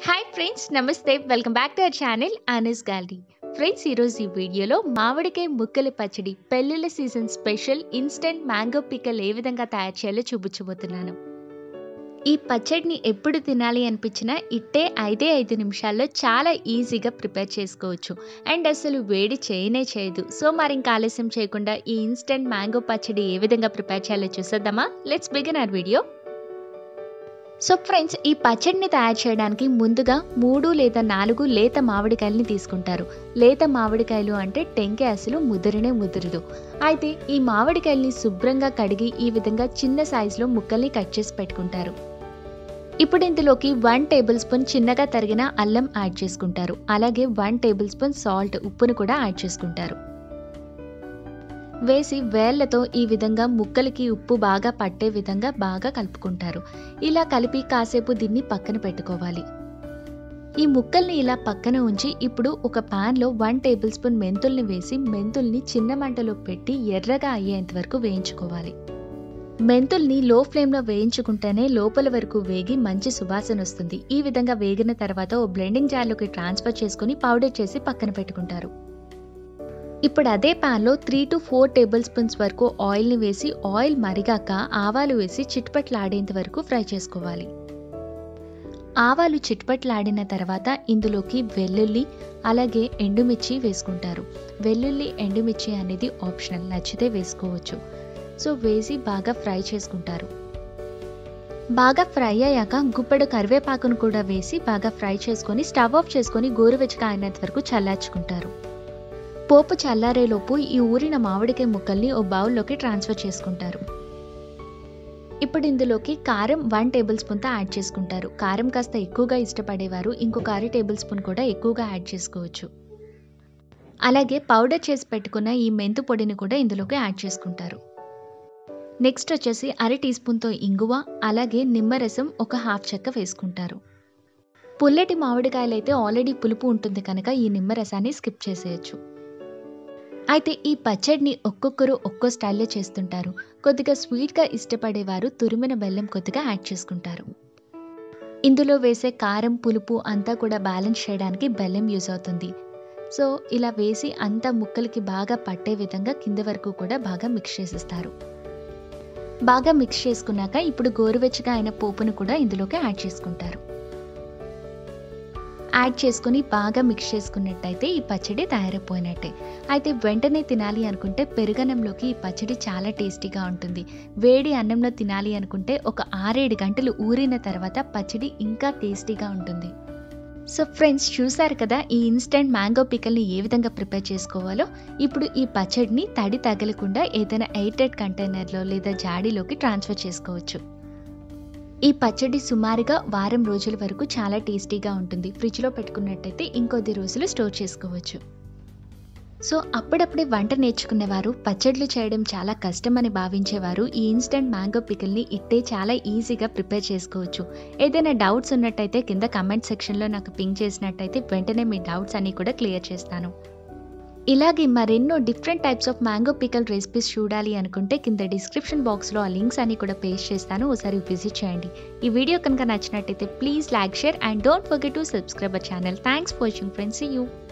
hi friends నమస్తే welcome back to our channel Anas gallery friends ఈరోజు ఈ వీడియోలో మామిడికాయ ముక్కల పచ్చడి పెళ్ళిళ్ళ season special instant mango pickle ఏ విధంగా తయారు చేయాలో చూపించబోతున్నాను ఈ పచ్చడిని ఎప్పుడు తినాలి అనిపించినా ఇట్టే ఐదే ఐదు నిమిషాల్లో చాలా ఈజీగా ప్రిపేర్ చేసుకోవచ్చు అండ్ అసలు వేడి చేయనే చేయదు సో మరి ఇంకా ఆలస్యం చేయకుండా ఈ ఇన్స్టెంట్ మ్యాంగో పచ్చడి ఏ విధంగా ప్రిపేర్ చేయాలో చూసేద్దామా let's begin our video so friends ఈ పచ్చడిని తయారు చేయడానికి ముందుగా మూడు లేదా నాలుగు లేత మామిడికాయలని తీసుకుంటారు లేత మామిడికాయలు అంటే టెంకే అసలు ముదిరినే ముదిరదు అయితే ఈ మామిడికాయల్ని శుభ్రంగా కడిగి ఈ విధంగా చిన్న సైజులో ముక్కల్ని కట్ చేసి పెట్టుకుంటారు ఇప్పుడు ఇందులోకి వన్ టేబుల్ స్పూన్ చిన్నగా తరిగిన అల్లం యాడ్ చేసుకుంటారు అలాగే వన్ టేబుల్ స్పూన్ సాల్ట్ ఉప్పును కూడా యాడ్ చేసుకుంటారు వేసి వేళ్లతో ఈ విధంగా ముక్కలకి ఉప్పు బాగా పట్టే విధంగా బాగా కలుపుకుంటారు ఇలా కలిపి కాసేపు దీన్ని పక్కన పెట్టుకోవాలి ఈ ముక్కల్ని ఇలా పక్కన ఉంచి ఇప్పుడు ఒక పాన్లో వన్ టేబుల్ స్పూన్ మెంతుల్ని వేసి మెంతుల్ని చిన్న మంటలో పెట్టి ఎర్రగా అయ్యేంత వరకు వేయించుకోవాలి మెంతుల్ని లో ఫ్లేమ్లో వేయించుకుంటేనే లోపల వరకు వేగి మంచి సువాసన వస్తుంది ఈ విధంగా వేగిన తర్వాత ఓ బ్లెండింగ్ జార్లోకి ట్రాన్స్ఫర్ చేసుకుని పౌడర్ చేసి పక్కన పెట్టుకుంటారు ఇప్పుడు అదే ప్యాన్లో three to four tablespoons వరకు ఆయిల్ని వేసి ఆయిల్ మరిగాక ఆవాలు వేసి చిట్పట్లాడేంత వరకు ఫ్రై చేసుకోవాలి ఆవాలు చిట్పట్లాడిన తర్వాత ఇందులోకి వెల్లుల్లి అలాగే ఎండుమిర్చి వేసుకుంటారు వెల్లుల్లి ఎండుమిర్చి అనేది ఆప్షనల్ నచ్చితే వేసుకోవచ్చు సో వేసి బాగా ఫ్రై చేసుకుంటారు బాగా ఫ్రై అయ్యాక గుప్పెడు కరివేపాకును కూడా వేసి బాగా ఫ్రై చేసుకొని స్టవ్ ఆఫ్ చేసుకొని గోరువెచ్చగా అయినంత వరకు చల్లార్చుకుంటారు పోపు చల్లారేలోపు ఈ ఊరిన మామిడికాయ ముక్కల్ని ఓ బౌల్లోకి ట్రాన్స్ఫర్ చేసుకుంటారు ఇప్పుడు ఇందులోకి కారం వన్ టేబుల్ స్పూన్తో యాడ్ చేసుకుంటారు కారం కాస్త ఎక్కువగా ఇష్టపడేవారు ఇంకొక అర టేబుల్ స్పూన్ కూడా ఎక్కువగా యాడ్ చేసుకోవచ్చు అలాగే పౌడర్ చేసి పెట్టుకున్న ఈ మెంతు పొడిని కూడా ఇందులోకి యాడ్ చేసుకుంటారు నెక్స్ట్ వచ్చేసి అర టీ స్పూన్తో ఇంగువ అలాగే నిమ్మరసం ఒక హాఫ్ చెక్క వేసుకుంటారు పుల్లటి మామిడికాయలు అయితే ఆల్రెడీ పులుపు ఉంటుంది కనుక ఈ నిమ్మరసాన్ని స్కిప్ చేసేయచ్చు అయితే ఈ పచ్చడిని ఒక్కొక్కరు ఒక్కో స్టైల్లో చేస్తుంటారు కొద్దిగా స్వీట్గా ఇష్టపడేవారు తురిమిన బెల్లం కొద్దిగా యాడ్ చేసుకుంటారు ఇందులో వేసే కారం పులుపు అంతా కూడా బ్యాలెన్స్ చేయడానికి బెల్లం యూజ్ అవుతుంది సో ఇలా వేసి అంతా ముక్కలకి బాగా పట్టే విధంగా కింద వరకు కూడా బాగా మిక్స్ చేసిస్తారు బాగా మిక్స్ చేసుకున్నాక ఇప్పుడు గోరువెచ్చగా అయిన పోపును కూడా ఇందులోకి యాడ్ చేసుకుంటారు యాడ్ చేసుకుని బాగా మిక్స్ చేసుకున్నట్టయితే ఈ పచ్చడి తయారైపోయినట్టే అయితే వెంటనే తినాలి అనుకుంటే పెరుగన్నంలోకి ఈ పచ్చడి చాలా టేస్టీగా ఉంటుంది వేడి అన్నంలో తినాలి అనుకుంటే ఒక ఆరేడు గంటలు ఊరిన తర్వాత పచ్చడి ఇంకా టేస్టీగా ఉంటుంది సో ఫ్రెండ్స్ చూసారు కదా ఈ ఇన్స్టెంట్ మ్యాంగో పికల్ని ఏ విధంగా ప్రిపేర్ చేసుకోవాలో ఇప్పుడు ఈ పచ్చడిని తడి తగలకుండా ఏదైనా ఎయిటెడ్ కంటైనర్లో లేదా జాడీలోకి ట్రాన్స్ఫర్ చేసుకోవచ్చు ఈ పచ్చడి సుమారుగా వారం రోజుల వరకు చాలా టేస్టీగా ఉంటుంది ఫ్రిడ్జ్లో పెట్టుకున్నట్టయితే ఇంకొద్ది రోజులు స్టోర్ చేసుకోవచ్చు సో అప్పుడప్పుడే వంట నేర్చుకునేవారు పచ్చళ్ళు చేయడం చాలా కష్టమని భావించేవారు ఈ ఇన్స్టెంట్ మ్యాంగో పికిల్ని ఇట్టే చాలా ఈజీగా ప్రిపేర్ చేసుకోవచ్చు ఏదైనా డౌట్స్ ఉన్నట్టయితే కింద కమెంట్ సెక్షన్లో నాకు పింక్ చేసినట్టయితే వెంటనే మీ డౌట్స్ అన్నీ కూడా క్లియర్ చేస్తాను ఇలాగే మరెన్నో different types of mango pickle recipes చూడాలి అనుకుంటే కింద డిస్క్రిప్షన్ బాక్స్లో ఆ లింక్స్ అన్ని కూడా పేస్ట్ చేస్తాను ఒకసారి విజిట్ చేయండి ఈ వీడియో కనుక నచ్చినట్టయితే please like share and don't forget to subscribe our channel thanks for watching friends you